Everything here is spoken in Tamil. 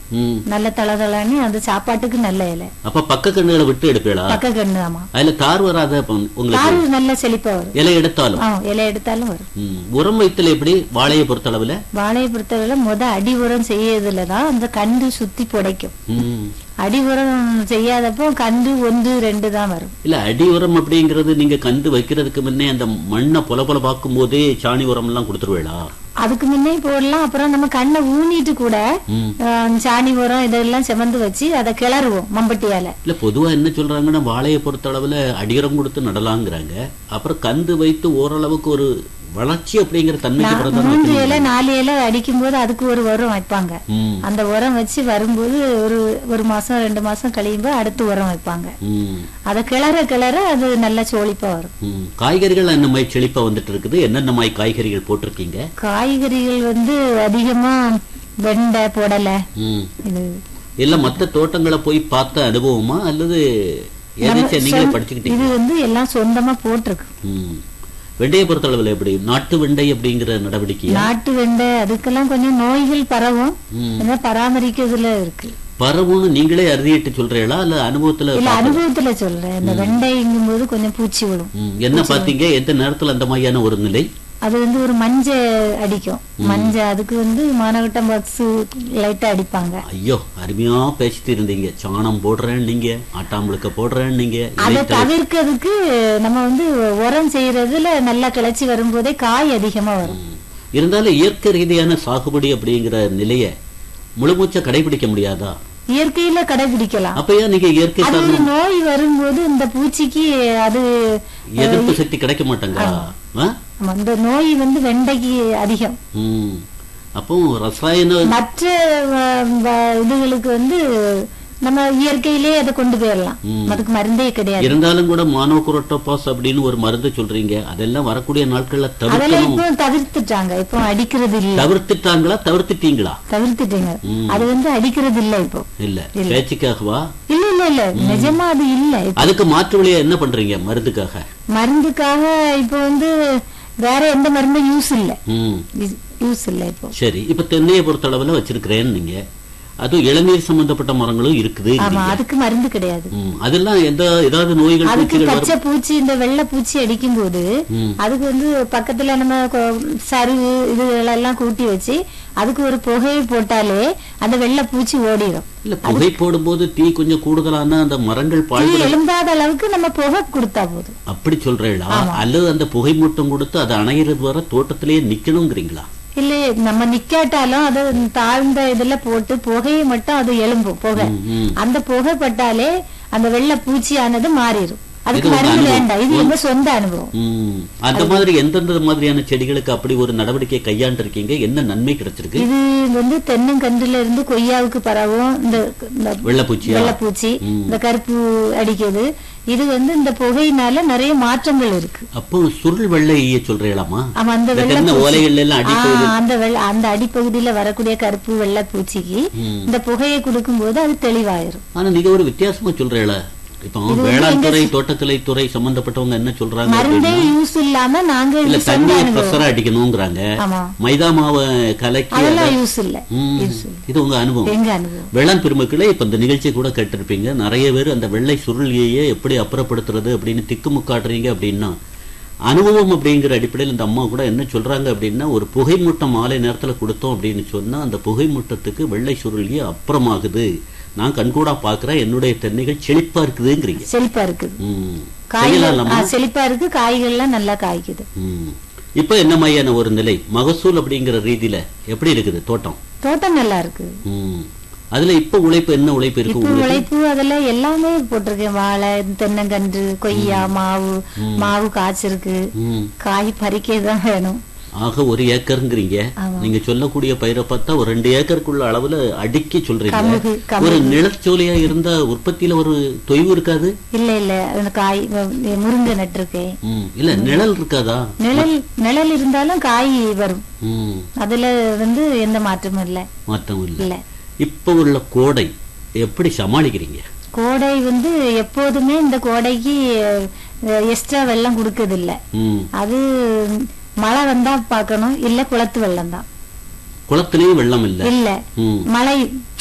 ம் நல்ல தளதளன்னு அது சாப்பாட்டுக்கு நல்ல இலை அப்ப பக்க கண்ணுகளை விட்டு எடுப்பீங்களா பக்க கண்ணு ஆமா அதுல தார் வராத அப்ப உங்களுக்கு தாறு நல்ல செழிப்பா வரும் இலை எடுத்தாலும் ஆ இலை எடுத்தாலும் வரும் ம். உரம் வைத்தல் எப்படி வாழையை பொறுத்தளவுல வாழையை பொறுத்தவரை முத அடி உரம் செய்யறதுல தான் அந்த கண்டு சுத்தி புடைக்கும் ம். அடி உரம் செய்யாதப்போ கண்டு ஒன்று ரெண்டு தான் வரும் இல்ல அடி உரம் அப்படிங்கிறது நீங்க கண்டு வைக்கிறதுக்கு முன்னே அந்த மண்ணை பொல பொல பார்க்கும் போதே சாணி உரம் எல்லாம் கொடுத்துருவேளா அதுக்கு முன்னே போடலாம் அப்புறம் நம்ம கண்ணை ஊனிட்டு கூட ம். ஆ, சாணி உரம் இதெல்லாம் செமந்து வச்சு அதை கிளறுவோம் மம்பட்டியால இல்ல பொதுவா என்ன சொல்றாங்கன்னா வாழையை பொறுத்தளவுல அடியுரம் கொடுத்து நடலாங்கிறாங்க அப்புறம் கந்து வைத்து ஓரளவுக்கு ஒரு வளர்ச்சி அப்படிங்கிற தன்மைக்கு நான் பிறகு தான் மூன்று வைக்கணும். இலை நாலு இலை அடிக்கும் போது அதுக்கு ஒரு உரம் வைப்பாங்க ம். அந்த உரம் வச்சு வரும்போது ஒரு ஒரு மாசம் ரெண்டு மாசம் கழியும் போது அடுத்து உரம் வைப்பாங்க ம். அதை கிளற கிளற அது நல்லா சோழிப்பா வரும் ம். காய்கறிகள் என்ன மாதிரி செழிப்பா வந்துட்டு இருக்குது என்னென்ன மாதிரி காய்கறிகள் போட்டிருக்கீங்க காய்கறிகள் வந்து அதிகமா வெண்டை புடலை ம். இது இல்ல மத்த தோட்டங்களை போய் பார்த்த அனுபவமா அல்லது எதாச்சும் நீங்களே சொந்த- படிச்சுக்கிட்டீங்க இது வந்து எல்லாம் சொந்தமா போட்டிருக்கு ம். வெண்டையை பொறுத்தளவுல எப்படி நாட்டு வெண்டை அப்படிங்கிற நடவடிக்கையா நாட்டு வெண்டை அதுக்கெல்லாம் கொஞ்சம் நோய்கள் பரவும் ம். என்ன பராமரிக்கிறதுல இருக்கு பரவுன்னு நீங்களே அறுதிட்டு சொல்றீங்களா இல்ல அனுபவத்துல இல்ல அனுபவத்துல சொல்றேன் இந்த வெண்டைங்கும் போது கொஞ்சம் பூச்சி விடும் ம். என்ன பாத்தீங்க எந்த நேரத்துல அந்த மாதிரியான ஒரு நிலை அது வந்து ஒரு மஞ்ச அடிக்கும் மஞ்ச அதுக்கு வந்து மானவட்டம் பாக்ஸ் லைட்டா அடிப்பாங்க ஐயோ அருமையா பேசிட்டு இருந்தீங்க சாணம் போடுறேன் நீங்க ஆட்டாம்பழுக்க போடுறேன் நீங்க அதை தவிர்க்கிறதுக்கு நம்ம வந்து உரம் செய்யறதுல நல்லா கிளச்சி வரும்போதே காய் அதிகமா வரும் இருந்தாலும் இயற்கை ரீதியான சாகுபடி அப்படிங்கிற நிலைய முழுமூச்சா கடைபிடிக்க முடியாதா இயற்கையில கடைபிடிக்கலாம் அப்ப ஏன் நீங்க இயற்கை அது சார்ந்த ஒரு நோய் வரும்போது இந்த பூச்சிக்கு அது எதிர்ப்பு சக்தி கிடைக்க மாட்டாங்களா ஆ? ஆமா, இந்த நோய் வந்து வெண்டைக்கு அதிகம் ம். அப்போ ரசாயன மற்ற வ- வ- இதுகளுக்கு வந்து நம்ம இயற்கையிலேயே அதை கொண்டு போயிடலாம் அதுக்கு மருந்தே கிடையாது இருந்தாலும் கூட மானோகுரோட்டோபாஸ் அப்படின்னு ஒரு மருந்து சொல்றீங்க அதெல்லாம் வரக்கூடிய நாட்கள்ல அதெல்லாம் தவிர்க்கணும் இப்போ தவிர்த்துட்டாங்க இப்போ அடிக்கிறது இல்ல தவிர்த்துட்டாங்களா தவிர்த்துட்டீங்களா தவிர்த்துட்டீங்க அது வந்து அடிக்கிறது இல்ல இப்போ இல்ல பேச்சுக்காகவா இல்ல இல்ல இல்ல நிஜமா அது இல்ல இப்ப அதுக்கு மாற்று வழியா என்ன பண்றீங்க மருந்துக்காக மருந்துக்காக இப்போ வந்து வேற எந்த மருந்தும் யூஸ் இல்ல ம் யூஸ் இல்ல இப்போ சரி இப்ப தென்னையை பொறுத்தளவுல வச்சிருக்கிறேன்னு நீங்க அதுவும் இளநீர் சம்பந்தப்பட்ட மரங்களும் இருக்குது ஆமா அதுக்கு மருந்து கிடையாது ம், அதெல்லாம் எந்த ஏதாவது நோய்கள் அதுக்கு பூச்சிகள் வரும் பச்சை பூச்சி இந்த வெள்ளை பூச்சி அடிக்கும் போது ம். அதுக்கு வந்து பக்கத்துல நம்ம கொ- சருகு இதுகளெல்லாம் கூட்டி வச்சு அதுக்கு ஒரு புகையை போட்டாலே அந்த வெள்ளை பூச்சி ஓடிடும் இல்ல புகை போடும்போது தீ கொஞ்சம் கூடுதலான அந்த மரங்கள் தீ பாழ்பட எழும்பாத அளவுக்கு நம்ம புகை கொடுத்தா போதும் அப்படி சொல்றீங்களா அல்லது அந்த புகை மூட்டம் கொடுத்து அது அணையிறது வர தோட்டத்திலேயே நிக்கணுங்கிறீங்களா இல்ல நம்ம நிக்காட்டாலும் அது தாழ்ந்த இதுல போட்டு புகையை மட்டும் அது எழும்பும் புகை ம். அந்த புகை பட்டாலே அந்த வெள்ளை பூச்சியானது மாறிடும் அதுக்கு இது உங்க மருந்து அனுபவம். வேண்டாம் இது எங்க சொந்த அனுபவம் ம். அந்த மாதிரி எந்தெந்த மாதிரியான செடிகளுக்கு அப்படி ஒரு நடவடிக்கை கையாண்டு இருக்கீங்க என்ன நன்மை கிடைச்சிருக்கு இது வந்து தென்னங்கன்றுல இருந்து கொய்யாவுக்கு பரவும் இந்த இந்த வெள்ளைப்பூச்சியா வெள்ளைப்பூச்சி இந்த கருப்பு அடிக்கிறது இது வந்து இந்த புகையினால நிறைய மாற்றங்கள் இருக்கு அப்போ சுருள் வெள்ளை ஈய சொல்றீங்களாமா ஆமா அந்த இந்த வெள்ளை தென்னை பூச்சி- ஓலைகள்ல எல்லாம் ஆ, அடிப்பகுதி அந்த வெள்ள அந்த அடிப்பகுதியில வரக்கூடிய கருப்பு வெள்ளை பூச்சிக்கு ம். இந்த புகையை கொடுக்கும்போது அது தெளிவாயிரும் ஆனா நீங்க ஒரு வித்தியாசமா சொல்றீங்கள இப்போ வேளாண் துறை தோட்டக்கலை துறை சம்பந்தப்பட்டவங்க என்ன சொல்றாங்க மருந்தே அப்படின்னா யூஸ் இல்லாம நாங்க இல்ல இது சொந்த தண்ணியை அனுபவம். பிரஷரா அடிக்கணுங்கிறாங்க ஆமா மைதா மாவை கலக்கி அதெல்லாம் யூஸ் இல்ல ம், யூஸ் இல்ல இது உங்க அனுபவம் எங்க அனுபவம் வேளாண் பெருமக்களே இப்ப இந்த நிகழ்ச்சி கூட கேட்டிருப்பீங்க நிறைய பேர் அந்த வெள்ளை சுருளியையே எப்படி அப்புறப்படுத்துறது அப்படின்னு திக்குமுக்காட்டுறீங்க அப்படின்னா அனுபவம் அப்படிங்கிற அடிப்படையில் இந்த அம்மா கூட என்ன சொல்றாங்க அப்படின்னா ஒரு புகை மூட்டம் மாலை நேரத்துல கொடுத்தோம் அப்படின்னு சொன்னா அந்த புகை மூட்டத்துக்கு வெள்ளை சுருளியே அப்புறமாகுது நான் கண்கூடா பாக்குறேன் என்னுடைய தென்னைகள் செழிப்பா இருக்குதுங்கிறீங்க செழிப்பா இருக்குது ம். காய்கள் செய்யலாம்லம்மா? ஆ, செழிப்பா இருக்கு காய்கள்லாம் நல்லா காய்க்குது ம். இப்ப என்ன மாதிரியான ஒரு நிலை மகசூல் அப்படிங்கிற ரீதியில எப்படி இருக்குது தோட்டம் தோட்டம் நல்லா இருக்கு ம். அதுல இப்ப உழைப்பு என்ன உழைப்பு இருக்கு இப்போ உங்களுக்கு உழைப்பு அதெல்லாம் எல்லாமே போட்டிருக்கேன் வாழை தென்னங்கன்று கொய்யா மாவு மாவு காய்ச்சிருக்கு ம். காய் பறிக்க தான் வேணும் ஆக ஒரு ஏக்கருங்கிறீங்க ஆமா. நீங்க சொல்லக்கூடிய பயிரை பார்த்தா ஒரு ரெண்டு ஏக்கருக்குள்ள அளவுல அடுக்கி சொல்றீங்க கமுகு, கமுகு. ஒரு நிலச்சோலையா இருந்தா உற்பத்தியில ஒரு தொய்வு இருக்காது இல்ல இல்ல அந்த காய் வ- முருங்கை நட்டிருக்கேன் ம். இல்ல நிழல் இருக்காதா நிழல் நிழல் இருந்தாலும் காய் வரும் ம். அதுல வந்து எந்த மாற்றமும் இல்ல மாற்றம் இல்ல இல்ல இப்ப உள்ள கோடை எப்படி சமாளிக்கிறீங்க கோடை வந்து எப்போதுமே இந்த கோடைக்கு எக்ஸ்ட்ரா வெள்ளம் கொடுக்கறது இல்ல ம். அது மழை வந்தா பார்க்கணும் இல்ல குளத்து வெள்ளம் தான் குளத்திலயும் வெள்ளம் இல்ல இல்ல ம். மழை